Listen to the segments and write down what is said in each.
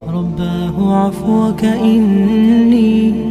رباه عفوك إني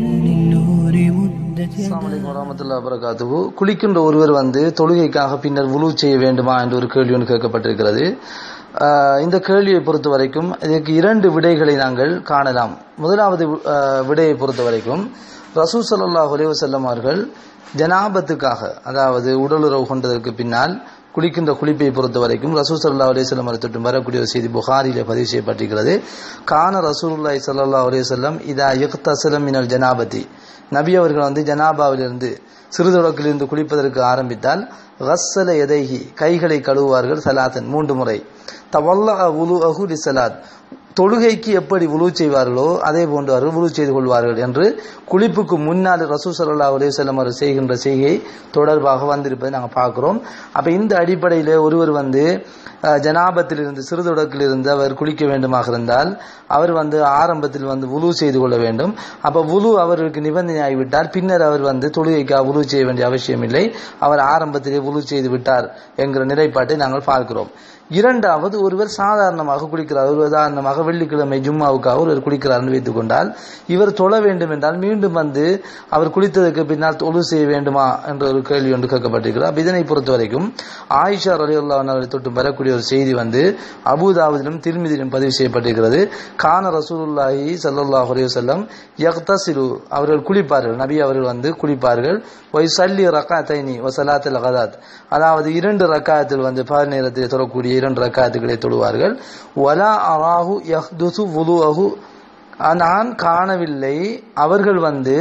للنور مدت அஸ்ஸலாமு அலைக்கும் வரஹ்மத்துல்லாஹி வபரகாத்துஹு குளிக்கின்ற ஒருவர் வந்து தொழுகைக்காக பின்னர் வுலு செய்ய வேண்டுமா என்ற ஒரு கேள்வி ஒன்று கேட்கப்பட்டிருக்கிறது ஆஹ் இந்த கேள்வியை பொறுத்த வரைக்கும் இதற்கு இரண்டு விடைகளை நாங்கள் காணலாம் முதலாவது ஆஹ் விடையை பொறுத்த வரைக்கும் ரசூ ஸல்லல்லாஹு அலைஹி வஸல்லம் அவர்கள் ஜனாபத்துக்காக அதாவது உடலுறவு கொண்டதற்கு பின்னால் குளிக்கின்ற குளிப்பை பொறுத்த வரைக்கும் ரசூ சல்லா அலிஸ்லம் தொட்டும் வரக்கூடிய ஒரு செய்தி புகாரிலே பதிவு செய்யப்பட்டிருக்கிறது கான ரசூலுல்லாஹி ஸல்லல்லாஹு அலைஹி வஸல்லம் இதா யக்தஸல மினல் ஜனாபதி நபி அவர்கள் வந்து ஜனாபாவிலிருந்து சிறுதொடக்கிலிருந்து குளிப்பதற்கு ஆரம்பித்தால் கஸ்ஸல எதைஹி கைகளை கழுவுவார்கள் சலாத்தன் மூன்று முறை தவல்ல உலு அஹு லிசலாத் தொழுகைக்கு எப்படி உழு செய்வார்களோ அதே போன்று அவர்கள் உழு செய்து கொள்வார்கள் என்று குளிப்புக்கு முன்னால் ரசூ சல்லா அலுவலம் அவர் செய்கின்ற செய்கை தொடர்பாக வந்திருப்பதை நாங்கள் பார்க்கிறோம் அப்ப இந்த அடிப்படையில் ஒருவர் வந்து அஹ், ஜனாபத்திலிருந்து சிறுதொடக்கிலிருந்து அவர் குளிக்க வேண்டுமாக இருந்தால் அவர் வந்து ஆரம்பத்தில் வந்து உழு செய்து கொள்ள வேண்டும் அப்ப உழு அவருக்கு நிபந்தனை ஆகிவிட்டால் பின்னர் அவர் வந்து தொழுகைக்காக உழு செய்ய வேண்டிய அவசியம் இல்லை அவர் ஆரம்பத்திலே உழு செய்து விட்டார் என்கிற நிலைப்பாட்டை நாங்கள் பார்க்கிறோம் இரண்டாவது ஒருவர் சாதாரணமாக குளிக்கிறார் ஒரு உதாரணமாக வெள்ளிக்கிழமை ஜும்மாவுக்காக ஒருவர் குளிக்கிறார் என்று வைத்துக் கொண்டால் இவர் தொழ வேண்டும் என்றால் மீண்டும் வந்து அவர் குளித்ததற்கு பின்னால் தொழு செய்ய வேண்டுமா என்ற ஒரு கேள்வி ஒன்று கேட்கப்பட்டிருக்கிறார் அப்ப இதனை பொறுத்த வரைக்கும் ஆயிஷா ரலியுல்லா அவர்களை தொட்டு வரக்கூடிய ஒரு செய்தி வந்து அபுதாபுதிலும் திருமிதிலும் பதிவு செய்யப்பட்டிருக்கிறது கான ரசூலுல்லாஹி ஸல்லல்லாஹு அலைஹி வஸல்லம் யக்தசிலு அவர்கள் குளிப்பார்கள் நபி அவர்கள் வந்து குளிப்பார்கள் ஒய் சல்லி ரக்காத்தைனி வசலாத்தில் கதாத் அதாவது இரண்டு ரக்காயத்தில் வந்து பகல் நேரத்தில் தொழக்கூடிய இரண்டு ரக்காயத்துக்களை தொழுவார்கள் வலா அராஹு யஹ்துசு வுலுஅஹு நான் காணவில்லை அவர்கள் வந்து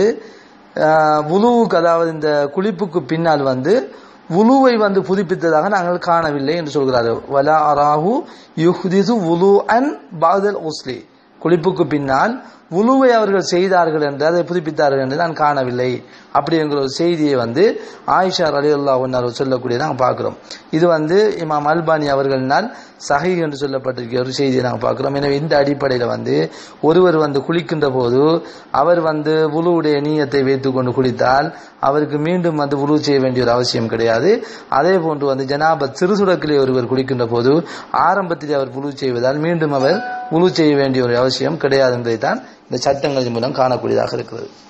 வுலுவுக்கு அதாவது இந்த குளிப்புக்கு பின்னால் வந்து வுலுவை வந்து புதுப்பித்ததாக நாங்கள் காணவில்லை என்று சொல்கிறார்கள் வலா அராஹு யுஹ்திசு வுலு அன் பாதல் உஸ்லி குளிப்புக்கு பின்னால் உழுவை அவர்கள் செய்தார்கள் என்று அதை புதுப்பித்தார்கள் என்று நான் காணவில்லை அப்படி என்கிற ஒரு செய்தியை வந்து ஆயிஷா அலி அல்லா ஒன்னார் சொல்லக்கூடிய நாங்கள் பார்க்கிறோம் இது வந்து இமாம் அல்பானி அவர்களினால் சஹி என்று சொல்லப்பட்டிருக்கிற ஒரு செய்தியை நாங்கள் பார்க்கிறோம் எனவே இந்த அடிப்படையில் வந்து ஒருவர் வந்து குளிக்கின்ற போது அவர் வந்து உழுவுடைய நீயத்தை வைத்துக் கொண்டு குளித்தால் அவருக்கு மீண்டும் வந்து உழு செய்ய வேண்டிய ஒரு அவசியம் கிடையாது அதே போன்று வந்து ஜனாபத் சிறுசுடக்கிலே ஒருவர் குளிக்கின்ற போது ஆரம்பத்தில் அவர் உழு செய்வதால் மீண்டும் அவர் உழு செய்ய வேண்டிய ஒரு அவசியம் கிடையாது என்பதை தான் இந்த சட்டங்களின் மூலம் காணக்கூடியதாக இருக்கிறது